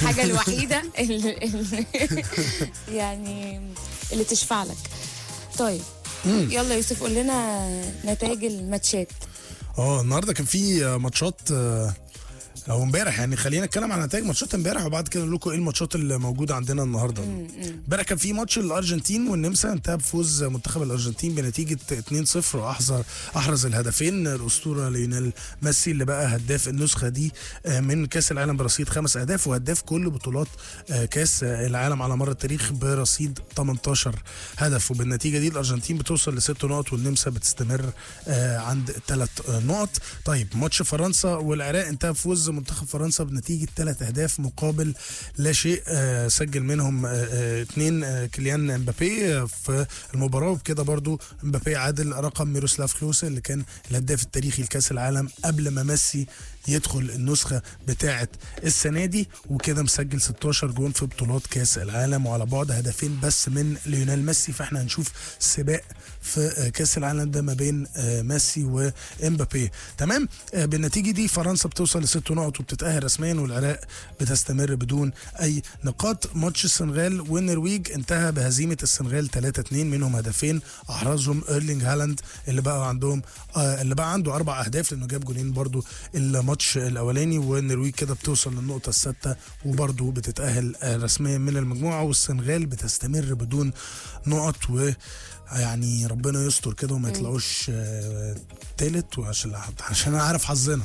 الحاجه الوحيده اللي اللي يعني اللي تشفع لك طيب يلا يوسف قول لنا نتائج الماتشات اه النهارده كان في آه، ماتشات آه، او امبارح يعني خلينا نتكلم عن نتائج ماتشات امبارح وبعد كده نقول لكم ايه الماتشات اللي موجوده عندنا النهارده امبارح كان في ماتش الارجنتين والنمسا انتهى بفوز منتخب الارجنتين بنتيجه 2-0 واحرز احرز الهدفين الاسطوره ليونيل ميسي اللي بقى هداف النسخه دي آه، من كاس العالم برصيد خمس اهداف وهداف كل بطولات آه، كاس آه، العالم على مر التاريخ برصيد 18 هدف وبالنتيجه دي الارجنتين بتوصل لست نقط والنمسا بتستمر آه، عند ثلاث نقط طيب ماتش فرنسا والعراق انتهى بفوز منتخب فرنسا بنتيجه ثلاث اهداف مقابل لا شيء آه، سجل منهم آه، آه، اثنين آه، كيليان امبابي آه، في المباراه وبكده برضو امبابي عادل رقم ميروسلاف كلوسا اللي كان الهداف التاريخي لكاس العالم قبل ما ميسي يدخل النسخه بتاعه السنه دي وكده مسجل 16 جون في بطولات كاس العالم وعلى بعد هدفين بس من ليونيل ميسي فاحنا هنشوف سباق في آه، كاس العالم ده ما بين آه، ميسي وامبابي تمام آه، بالنتيجه دي فرنسا بتوصل لست نقط وبتتاهل رسميا والعراق بتستمر بدون اي نقاط ماتش السنغال والنرويج انتهى بهزيمه السنغال 3-2 منهم هدفين احرزهم ايرلينج هالاند اللي بقى عندهم آه اللي بقى عنده اربع اهداف لانه جاب جولين برضو الماتش الاولاني والنرويج كده بتوصل للنقطه السادسه وبرضو بتتاهل آه رسميا من المجموعه والسنغال بتستمر بدون نقط و يعني ربنا يستر كده وما يطلعوش آه تالت وعشان عشان انا عارف حظنا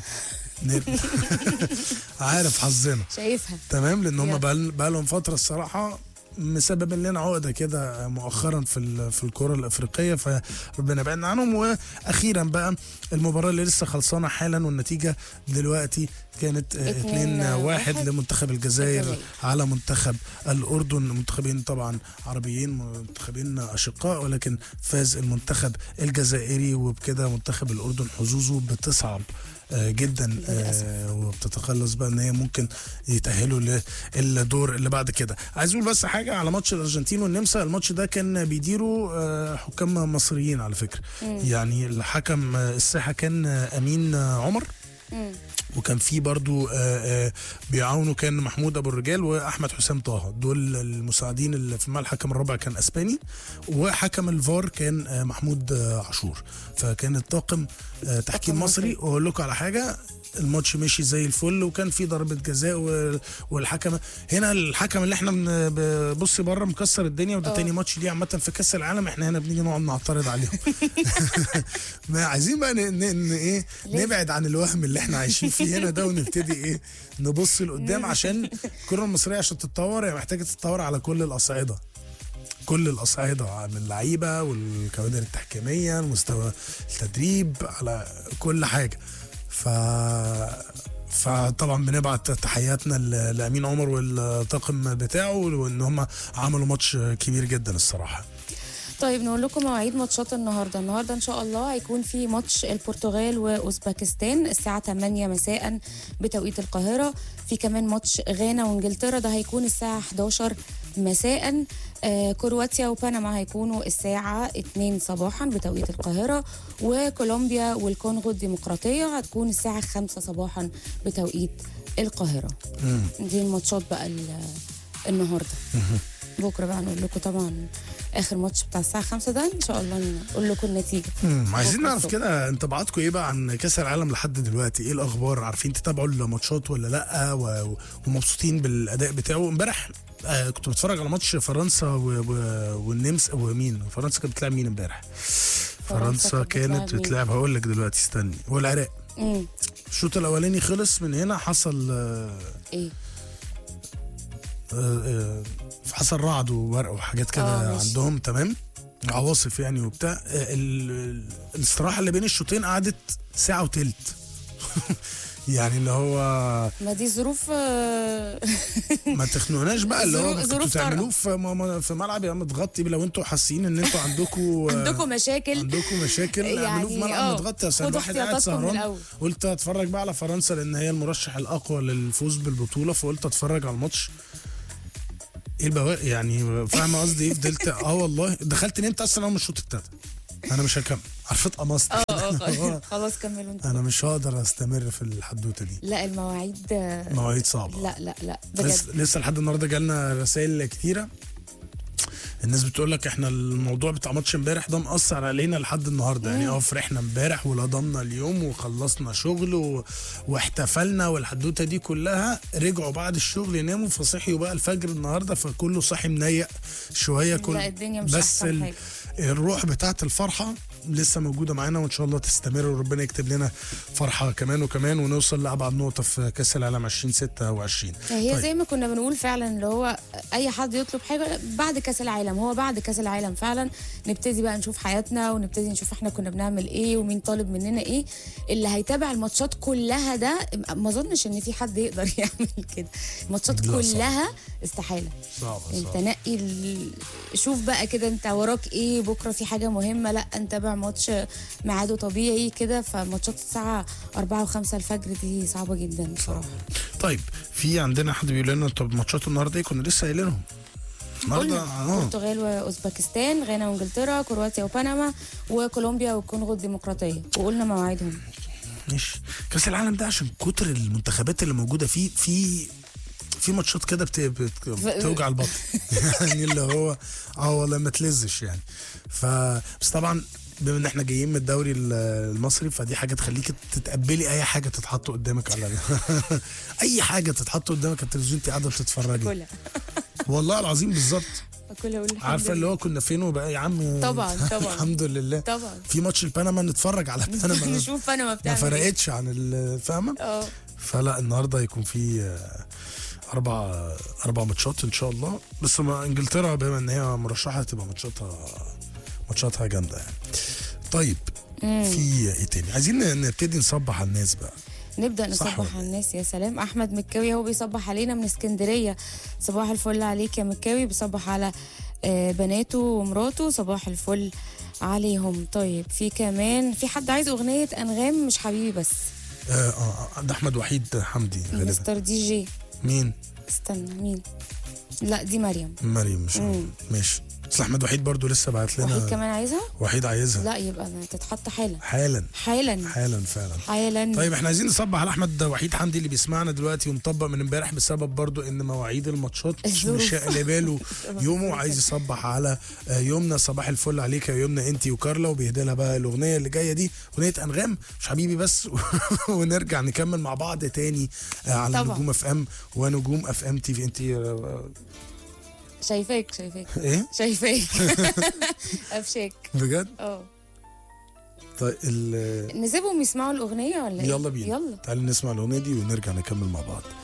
عارف حظنا شايفها تمام لان هم يلا. بقال- بقالهم فتره الصراحه مسبب لنا عقده كده مؤخرا في ال- في الكره الافريقيه فربنا يبعدنا عنهم واخيرا بقى المباراه اللي لسه خلصانه حالا والنتيجه دلوقتي كانت اتنين 2 واحد. واحد لمنتخب الجزائر الجزائر. على منتخب الاردن منتخبين طبعا عربيين منتخبين اشقاء ولكن فاز المنتخب الجزائري وبكده منتخب الاردن حظوظه بتصعب آه، جدا للأسف. آه، وبتتخلص بقى ان هي ممكن يتاهلوا للدور اللي بعد كده عايز اقول بس حاجه على ماتش الارجنتين والنمسا الماتش ده كان بيديره آه، حكام مصريين على فكره يعني الحكم آه، الساحه كان آه، امين آه، عمر مم. وكان في برضو آه، آه، بيعاونوا كان محمود ابو الرجال واحمد حسام طه دول المساعدين اللي في الملعب الحكم الرابع كان اسباني وحكم الفار كان آه، محمود آه، عاشور فكان الطاقم آه، تحكيم طاقم مصري مصري. واقول لكم على حاجه الماتش مشي زي الفل وكان في ضربه جزاء و- والحكم هنا الحكم اللي احنا بن- بص بره مكسر الدنيا وده اه. تاني ماتش ليه عامه في كاس العالم احنا هنا بنيجي نقعد نعترض عليهم ما عايزين بقى ن... ن... ن... ايه ليه؟ نبعد عن الوهم اللي احنا عايشين فيه هنا ده ونبتدي ايه نبص لقدام عشان الكره المصريه عشان تتطور هي محتاجه تتطور على كل الاصعده كل الاصعده من اللعيبه والكوادر التحكيميه مستوى التدريب على كل حاجه ف فطبعا بنبعت تحياتنا ل- لامين عمر والطاقم بتاعه وان هم عملوا ماتش كبير جدا الصراحه طيب نقول لكم مواعيد ماتشات النهارده النهارده ان شاء الله هيكون في ماتش البرتغال واوزبكستان الساعه 8 مساء بتوقيت القاهره في كمان ماتش غانا وانجلترا ده هيكون الساعه 11 مساء آه كرواتيا وبنما هيكونوا الساعه 2 صباحا بتوقيت القاهره وكولومبيا والكونغو الديمقراطيه هتكون الساعه 5 صباحا بتوقيت القاهره دي الماتشات بقى ال- النهارده بكره بقى نقول لكم طبعا اخر ماتش بتاع الساعه 5 ده ان شاء الله نقول لكم النتيجه مم، عايزين بكرة نعرف الصبح. كده انطباعاتكم ايه بقى عن كاس العالم لحد دلوقتي ايه الاخبار عارفين تتابعوا الماتشات ولا لا و- ومبسوطين بالاداء بتاعه امبارح آه كنت بتفرج على ماتش فرنسا و... و... والنمسا ومين فرنسا كانت بتلعب مين امبارح فرنسا كانت كانت بتلعب مين؟ بتلعب هقول لك دلوقتي استني والعراق امم الشوط الاولاني خلص من هنا حصل آه ايه آه، آه، حصل رعد وبرق وحاجات آه، كده ماشي. عندهم تمام عواصف يعني وبتاع آه، ال- ال- الاستراحه اللي بين الشوطين قعدت ساعه وتلت يعني اللي هو ما دي ظروف آه، ما تخنقناش بقى اللي هو ظروف- كنتوا ظروف طارئة. تعملوه في م- م- في ملعب يا متغطي لو انتوا حاسين ان انتوا عندكم عندكم مشاكل عندكم مشاكل يعني اعملوه في ملعب آه، متغطي عشان خدوا الواحد قاعد احتياطاتكم من سهران الأول. قلت اتفرج بقى على فرنسا لان هي المرشح الاقوى للفوز بالبطوله فقلت اتفرج على الماتش ايه البواقي يعني فاهم قصدي ايه فضلت اه والله دخلت نمت اصلا اول ما الشوط ابتدى انا مش هكمل عارفه اتقمصت اه اه اه خلاص كملوا انتوا انا مش هقدر استمر في الحدوته دي لا المواعيد آه، مواعيد صعبه لا لا لا لسه, بجد لسه لحد النهارده جالنا رسائل كتيره الناس بتقول لك احنا الموضوع بتاع ماتش امبارح ده مأثر علينا لحد النهارده يعني اه فرحنا امبارح ولضمنا اليوم وخلصنا شغل و... واحتفلنا والحدوته دي كلها رجعوا بعد الشغل يناموا فصحيوا بقى الفجر النهارده فكله صاحي منيق شويه كل لا الدنيا مش بس احسن ال... حاجه الروح بتاعت الفرحه لسه موجوده معانا وان شاء الله تستمر وربنا يكتب لنا فرحه كمان وكمان ونوصل لابعد نقطه في كاس العالم 2026 هي طيب. زي ما كنا بنقول فعلا اللي هو اي حد يطلب حاجه بعد كاس العالم هو بعد كاس العالم فعلا نبتدي بقى نشوف حياتنا ونبتدي نشوف احنا كنا بنعمل ايه ومين طالب مننا ايه اللي هيتابع الماتشات كلها ده ما اظنش ان في حد يقدر يعمل كده الماتشات لا، صعب. كلها استحاله صعبه انت نقي ال... شوف بقى كده انت وراك ايه بكره في حاجه مهمه لا نتابع ماتش ميعاده طبيعي كده فماتشات الساعه 4 و5 الفجر دي صعبه جدا بصراحه طيب في عندنا حد بيقول لنا طب ماتشات النهارده ايه كنا لسه قايلينهم النهارده قلنا اه البرتغال واوزبكستان غانا وانجلترا كرواتيا وبنما وكولومبيا والكونغو الديمقراطيه وقلنا مواعيدهم ماشي كاس العالم ده عشان كتر المنتخبات اللي موجوده فيه في في ماتشات كده بت... بت... بتوجع البطن يعني اللي هو اه والله ما تلزش يعني ف بس طبعا بما ان احنا جايين من الدوري ال- المصري فدي حاجه تخليك تتقبلي اي حاجه تتحط قدامك على اي حاجه تتحط قدامك على التلفزيون انت قاعده بتتفرجي كلها والله العظيم بالظبط كلها اقول الحمد عارفه اللي لله. هو كنا فين وبقى يا عم طبعا، طبعا. الحمد لله طبعا في ماتش البنما نتفرج على بنما نشوف انا ما ما بتعمل إيه. فرقتش عن ال- فاهمه اه فلا النهارده هيكون في آه، اربع اربع ماتشات ان شاء الله بس ما انجلترا بما ان هي مرشحه تبقى ماتشاتها ماتشاتها جامده يعني طيب في ايه تاني عايزين نبتدي نصبح على الناس بقى نبدا صح نصبح ولا على الناس يا سلام احمد مكاوي هو بيصبح علينا من اسكندريه صباح الفل عليك يا مكاوي بيصبح على آه، بناته ومراته صباح الفل عليهم طيب في كمان في حد عايز اغنيه انغام مش حبيبي بس آه آه ده احمد وحيد حمدي غالبا مستر دي جي مين استنى مين لا دي مريم مريم مش مم. ماشي بس احمد وحيد برضو لسه بعت وحيد لنا كمان عايزها وحيد عايزها لا يبقى تتحط حالا حالا حالا حالا فعلا حالا طيب احنا عايزين نصبح على احمد وحيد حمدي اللي بيسمعنا دلوقتي ومطبق من امبارح بسبب برضو ان مواعيد الماتشات مش الظروف. مش قلبه له يومه وعايز يصبح على آه، يومنا صباح الفل عليك يا يومنا انت وكارلا وبيهدي لها بقى الاغنيه اللي جايه دي اغنيه انغام مش حبيبي بس ونرجع نكمل مع بعض تاني آه، على طبعا. نجوم اف ام ونجوم اف ام تي في انت آه، شايفاك شايفاك ايه شايفاك افشاك بجد اه طيب ال- نسيبهم يسمعوا الاغنيه ولا ايه يلا بينا يلا تعالي نسمع الاغنيه دي ونرجع نكمل مع بعض